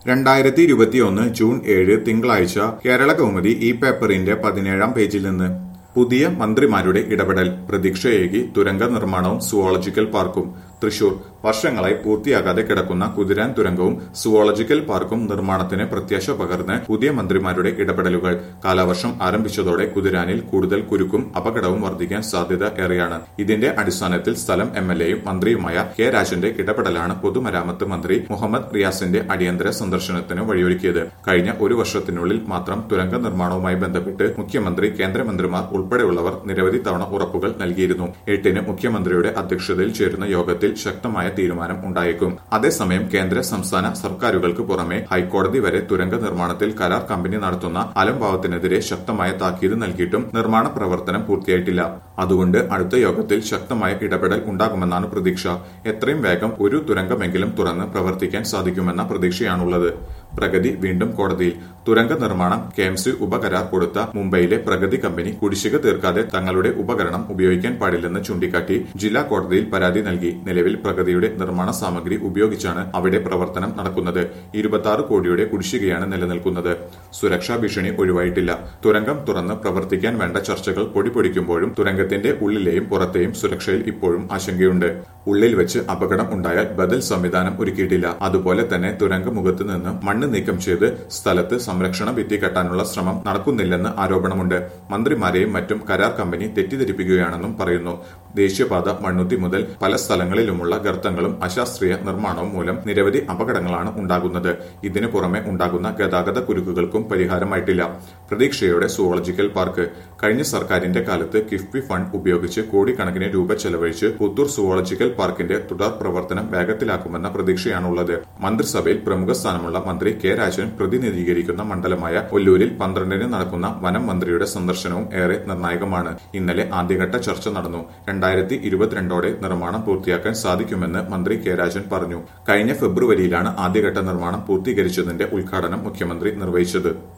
രണ്ടായിരത്തി ഇരുപത്തിയൊന്ന് ജൂൺ ഏഴ് തിങ്കളാഴ്ച കേരള കൗമുദി ഈ പേപ്പറിന്റെ പതിനേഴാം പേജിൽ നിന്ന് പുതിയ മന്ത്രിമാരുടെ ഇടപെടൽ പ്രതീക്ഷയേകി തുരങ്ക നിർമ്മാണവും സുവോളജിക്കൽ പാർക്കും തൃശൂർ വർഷങ്ങളായി പൂർത്തിയാകാതെ കിടക്കുന്ന കുതിരാൻ തുരങ്കവും സുവോളജിക്കൽ പാർക്കും നിർമ്മാണത്തിന് പ്രത്യാശ പകർന്ന് പുതിയ മന്ത്രിമാരുടെ ഇടപെടലുകൾ കാലവർഷം ആരംഭിച്ചതോടെ കുതിരാനിൽ കൂടുതൽ കുരുക്കും അപകടവും വർദ്ധിക്കാൻ സാധ്യത ഏറെയാണ് ഇതിന്റെ അടിസ്ഥാനത്തിൽ സ്ഥലം എം എൽ എയും മന്ത്രിയുമായ കെ രാജന്റെ ഇടപെടലാണ് പൊതുമരാമത്ത് മന്ത്രി മുഹമ്മദ് റിയാസിന്റെ അടിയന്തര സന്ദർശനത്തിന് വഴിയൊരുക്കിയത് കഴിഞ്ഞ ഒരു വർഷത്തിനുള്ളിൽ മാത്രം തുരങ്ക നിർമ്മാണവുമായി ബന്ധപ്പെട്ട് മുഖ്യമന്ത്രി കേന്ദ്രമന്ത്രിമാർ ഉൾപ്പെടെയുള്ളവർ നിരവധി തവണ ഉറപ്പുകൾ നൽകിയിരുന്നു എട്ടിന് മുഖ്യമന്ത്രിയുടെ അധ്യക്ഷതയിൽ ചേരുന്ന യോഗത്തിൽ ശക്തമായ തീരുമാനം ഉണ്ടായേക്കും അതേസമയം കേന്ദ്ര സംസ്ഥാന സർക്കാരുകൾക്ക് പുറമെ ഹൈക്കോടതി വരെ തുരങ്ക നിർമ്മാണത്തിൽ കരാർ കമ്പനി നടത്തുന്ന അലംഭാവത്തിനെതിരെ ശക്തമായ താക്കീത് നൽകിയിട്ടും നിർമ്മാണ പ്രവർത്തനം പൂർത്തിയായിട്ടില്ല അതുകൊണ്ട് അടുത്ത യോഗത്തിൽ ശക്തമായ ഇടപെടൽ ഉണ്ടാകുമെന്നാണ് പ്രതീക്ഷ എത്രയും വേഗം ഒരു തുരങ്കമെങ്കിലും തുറന്ന് പ്രവർത്തിക്കാൻ സാധിക്കുമെന്ന പ്രതീക്ഷയാണുള്ളത് പ്രഗതി വീണ്ടും കോടതിയിൽ തുരങ്ക നിർമ്മാണം കെ എം സി ഉപകരാർ കൊടുത്ത മുംബൈയിലെ പ്രഗതി കമ്പനി കുടിശ്ശിക തീർക്കാതെ തങ്ങളുടെ ഉപകരണം ഉപയോഗിക്കാൻ പാടില്ലെന്ന് ചൂണ്ടിക്കാട്ടി ജില്ലാ കോടതിയിൽ പരാതി നൽകി നിലവിൽ പ്രഗതിയുടെ നിർമ്മാണ സാമഗ്രി ഉപയോഗിച്ചാണ് അവിടെ പ്രവർത്തനം നടക്കുന്നത് ഇരുപത്തി കോടിയുടെ കുടിശ്ശികയാണ് നിലനിൽക്കുന്നത് സുരക്ഷാ ഭീഷണി ഒഴിവായിട്ടില്ല തുരങ്കം തുറന്ന് പ്രവർത്തിക്കാൻ വേണ്ട ചർച്ചകൾ പൊടിപൊടിക്കുമ്പോഴും തുരങ്കത്തിന്റെ ഉള്ളിലെയും പുറത്തെയും സുരക്ഷയിൽ ഇപ്പോഴും ആശങ്കയുണ്ട് ഉള്ളിൽ വെച്ച് അപകടം ഉണ്ടായാൽ ബദൽ സംവിധാനം ഒരുക്കിയിട്ടില്ല അതുപോലെ തന്നെ തുരങ്കമുഖത്ത് നിന്ന് മണ്ണ് നീക്കം ചെയ്ത് സ്ഥലത്ത് സംരക്ഷണ ഭിത്തി കെട്ടാനുള്ള ശ്രമം നടക്കുന്നില്ലെന്ന് ആരോപണമുണ്ട് മന്ത്രിമാരെയും മറ്റും കരാർ കമ്പനി തെറ്റിദ്ധരിപ്പിക്കുകയാണെന്നും പറയുന്നു ദേശീയപാത മണ്ണുത്തി മുതൽ പല സ്ഥലങ്ങളിലുമുള്ള ഗർത്തങ്ങളും അശാസ്ത്രീയ നിർമ്മാണവും മൂലം നിരവധി അപകടങ്ങളാണ് ഉണ്ടാകുന്നത് ഇതിനു പുറമെ ഉണ്ടാകുന്ന ഗതാഗത കുരുക്കുകൾക്കും പരിഹാരമായിട്ടില്ല പ്രതീക്ഷയോടെ സുവോളജിക്കൽ പാർക്ക് കഴിഞ്ഞ സർക്കാരിന്റെ കാലത്ത് കിഫ്ബി ഫണ്ട് ഉപയോഗിച്ച് കോടിക്കണക്കിന് രൂപ ചെലവഴിച്ച് പുത്തൂർ സുവോളജിക്കൽ പാർക്കിന്റെ തുടർ പ്രവർത്തനം വേഗത്തിലാക്കുമെന്ന പ്രതീക്ഷയാണുള്ളത് മന്ത്രിസഭയിൽ പ്രമുഖ സ്ഥാനമുള്ള മന്ത്രി കെ രാജൻ പ്രതിനിധീകരിക്കുന്ന മണ്ഡലമായ ഒല്ലൂരിൽ പന്ത്രണ്ടിന് നടക്കുന്ന വനം മന്ത്രിയുടെ സന്ദർശനവും ഏറെ നിർണായകമാണ് ഇന്നലെ ആദ്യഘട്ട ചർച്ച നടന്നു രണ്ടായിരത്തി ഇരുപത്തിരണ്ടോടെ നിർമ്മാണം പൂർത്തിയാക്കാൻ സാധിക്കുമെന്ന് മന്ത്രി കെ രാജൻ പറഞ്ഞു കഴിഞ്ഞ ഫെബ്രുവരിയിലാണ് ആദ്യഘട്ട നിർമ്മാണം പൂർത്തീകരിച്ചതിന്റെ ഉദ്ഘാടനം മുഖ്യമന്ത്രി നിർവഹിച്ചത്